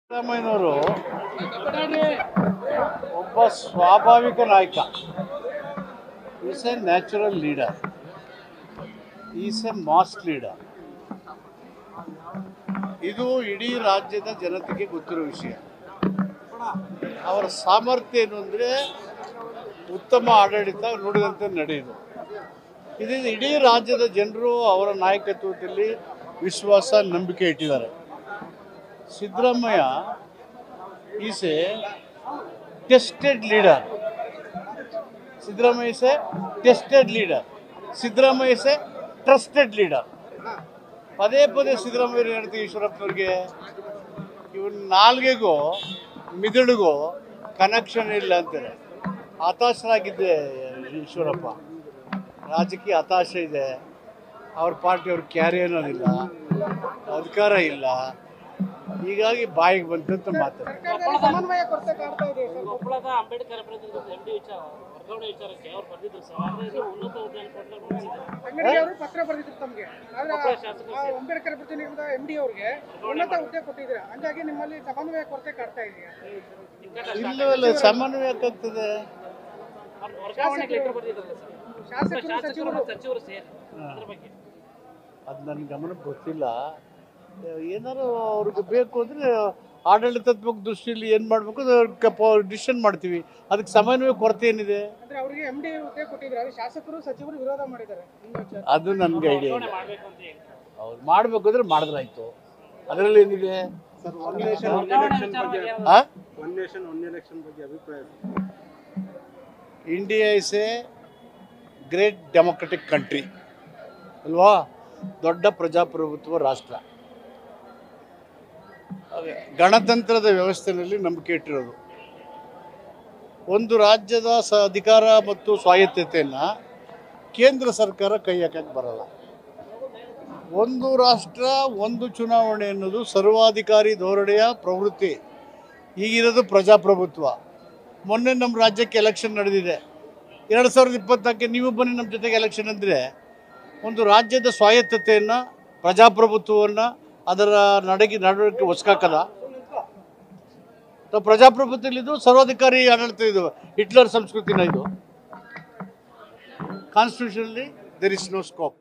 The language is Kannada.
ಸಿದ್ದರಾಮಯ್ಯನವರು ಒಬ್ಬ ಸ್ವಾಭಾವಿಕ ನಾಯಕ is a natural leader is a mass leader ಇದು ಇಡೀ ರಾಜ್ಯದ ಜನತೆಗೆ ಗೊತ್ತಿರೋ ವಿಷಯ ಅವರ ಸಾಮರ್ಥ್ಯ ಏನು ಅಂದರೆ ಉತ್ತಮ ಆಡಳಿತ ನುಡಿದಂತೆ ನಡೆಯುವುದು ಇದರಿಂದ ಇಡೀ ರಾಜ್ಯದ ಜನರು ಅವರ ನಾಯಕತ್ವದಲ್ಲಿ ವಿಶ್ವಾಸ ನಂಬಿಕೆ ಇಟ್ಟಿದ್ದಾರೆ Siddaramaiah is a tested leader Siddaramaiah is a tested leader Siddaramaiah is a trusted leader ಪದೇ ಪದೇ ಸಿದ್ದರಾಮಯ್ಯ ಹೇಳ್ತೀವಿ ಈಶ್ವರಪ್ಪನವ್ರಿಗೆ ಇವನ್ ನಾಲ್ಗೆಗೂ ಮಿದುಳಿಗೂ ಕನೆಕ್ಷನ್ ಇಲ್ಲ ಅಂತಾರೆ ಹತಾಶರಾಗಿದ್ದೆ ಈಶ್ವರಪ್ಪ ರಾಜಕೀಯ ಹತಾಶೆ ಇದೆ ಅವ್ರ ಪಾರ್ಟಿಯವ್ರ ಕ್ಯಾರಿಯರ್ ಇಲ್ಲ ಅಧಿಕಾರ ಇಲ್ಲ ಹೀಗಾಗಿ ಬಾಯಿಗೆ ಬಂದಂತ ಮಾತಾಡ್ತಾರೆ ಸರ್ಕಾರದಲ್ಲಿ ಸಮನ್ವಯ ಕೊರತೆ ಕಾಡ್ತಾ ಇದೆ ಸರ್. ಕೊಪ್ಪಳದ ಅಂಬೇಡ್ಕರ್ ಪ್ರತಿನಿಧಿಸಿದ ಎಂ ಡಿ ವಿಚಾರ ವರ್ಗಾವಣೆ ವಿಚಾರಕ್ಕೆ ಅವ್ರು ಬಂದಿದ್ರು ಸರ್ ಆದ್ರೆ ಇದು ಉನ್ನತ ಹುದ್ದೆಯನ್ನು ಕೊಟ್ಟು ಮುಗಿಸಿದ್ದಾರೆ ಅಂಗಡಿ ಅವರು ಪತ್ರ ಬರೆದಿದ್ರು ತಮಗೆ ಆದ್ರೆ ಕೊಪ್ಪಳ ಶಾಸಕರು ಆ ಅಂಬೇಡ್ಕರ್ ಪ್ರತಿನಿಧಿಸಿದ ಎಂ ಡಿ ಅವ್ರಿಗೆ ಉನ್ನತ ಹುದ್ದೆ ಕೊಟ್ಟಿದ್ದೀರಾ ಹಂಗಾಗಿ ನಿಮ್ಮಲ್ಲಿ ಸಮನ್ವಯ ಕೊರತೆ ಕಾಡ್ತಾ ಇದೆಯಾ ಇಲ್ಲವಲ್ಲ ಸಮನ್ವಯ ಆಗ್ತದೆ ವರ್ಗಾವಣೆಗೆ ಲೆಟರ್ ಬರೆದಿದ್ದಾರೆ ಸರ್ ಶಾಸಕರು ಶಾಸಕರು ಸಚಿವರು ಮತ್ತು ಸಚಿವರು ಸೇರಿ ಅದ್ರ ಬಗ್ಗೆ ಅದು ನನ್ನ ಗಮನಕ್ಕೆ ಗೊತ್ತಿಲ್ಲ ಏನಾರು ಅವ್ರಿಗೆ ಬೇಕು ಅಂದರೆ ಆಡಳಿತಾತ್ಮಕ ದೃಷ್ಟಿಯಲ್ಲಿ ಏನು ಮಾಡಬೇಕು ಡಿಸಿಷನ್ ಮಾಡ್ತೀವಿ ಅದಕ್ಕೆ ಸಮನ್ವಯ ಕೊರತೆ ಏನಿದೆ ಅಂದ್ರೆ ಅವರಿಗೆ ಎಂ ಡಿ ಹುದ್ದೆ ಕೊಟ್ಟಿದ್ದಾರೆ ಅದು ಶಾಸಕರು ಸಚಿವರು ವಿರೋಧ ಮಾಡಿದ್ದಾರೆ ನಿಮ್ಮ ವಿಚಾರ. ಅದು ನನಗೆ ಐಡಿಯಾ ಇಲ್ಲ ಮಾಡ್ಬೇಕು ಅಂತ ಹೇಳಿ ಅವ್ರು ಮಾಡಬೇಕು ಅಂದರೆ ಮಾಡಿದ್ರಾಯ್ತು ಅದರಲ್ಲಿ ಏನಿದೆ ವರ್ಗಾವಣೆ ವಿಚಾರವಾಗಿ ಏನಾದ್ರು ಆ ಒನ್ ನೇಷನ್ ಒನ್ ಎಲೆಕ್ಷನ್ ಬಗ್ಗೆ ಅಭಿಪ್ರಾಯ India is a great democratic country ಅಲ್ವಾ ದೊಡ್ಡ ಪ್ರಜಾಪ್ರಭುತ್ವ ರಾಷ್ಟ್ರ ಅದೇ, ಗಣತಂತ್ರದ ವ್ಯವಸ್ಥೆಯಲ್ಲಿ ನಂಬಿಕೆ ಇಟ್ಟಿರೋದು ಒಂದು ರಾಜ್ಯದ ಸ ಅಧಿಕಾರ ಮತ್ತು ಸ್ವಾಯತ್ತತೆಯನ್ನು ಕೇಂದ್ರ ಸರ್ಕಾರ ಕೈ ಹಾಕಕ್ಕೆ ಬರಲ್ಲ ಒಂದು ರಾಷ್ಟ್ರ ಒಂದು ಚುನಾವಣೆ ಅನ್ನೋದು ಸರ್ವಾಧಿಕಾರಿ ಧೋರಣೆಯ ಪ್ರವೃತ್ತಿ ಈಗಿರೋದು ಪ್ರಜಾಪ್ರಭುತ್ವ ಮೊನ್ನೆ ನಮ್ಮ ರಾಜ್ಯಕ್ಕೆ ಎಲೆಕ್ಷನ್ ನಡೆದಿದೆ ಎರಡು ಸಾವಿರದ ಇಪ್ಪತ್ತಕ್ಕೆ ನೀವು ಬನ್ನಿ ನಮ್ಮ ಜೊತೆಗೆ ಎಲೆಕ್ಷನ್ ಅಂದರೆ ಒಂದು ರಾಜ್ಯದ ಸ್ವಾಯತ್ತತೆಯನ್ನು ಪ್ರಜಾಪ್ರಭುತ್ವವನ್ನು ಅದರ ನಡಗಿ ನಡವಳಿಕೆ ಹೊಸ್ಕಾಕದ ಅಥವಾ ಪ್ರಜಾಪ್ರಭುತ್ವದಲ್ಲಿ ಇದು ಸರ್ವಾಧಿಕಾರಿ ಆಡಳಿತ ಇದು ಹಿಟ್ಲರ್ ಸಂಸ್ಕೃತಿನ ಇದು ಕಾನ್ಸ್ಟಿಟ್ಯೂಷನಲ್ಲಿ ದೆರ್ ಇಸ್ ನೋ ಸ್ಕೋಪ್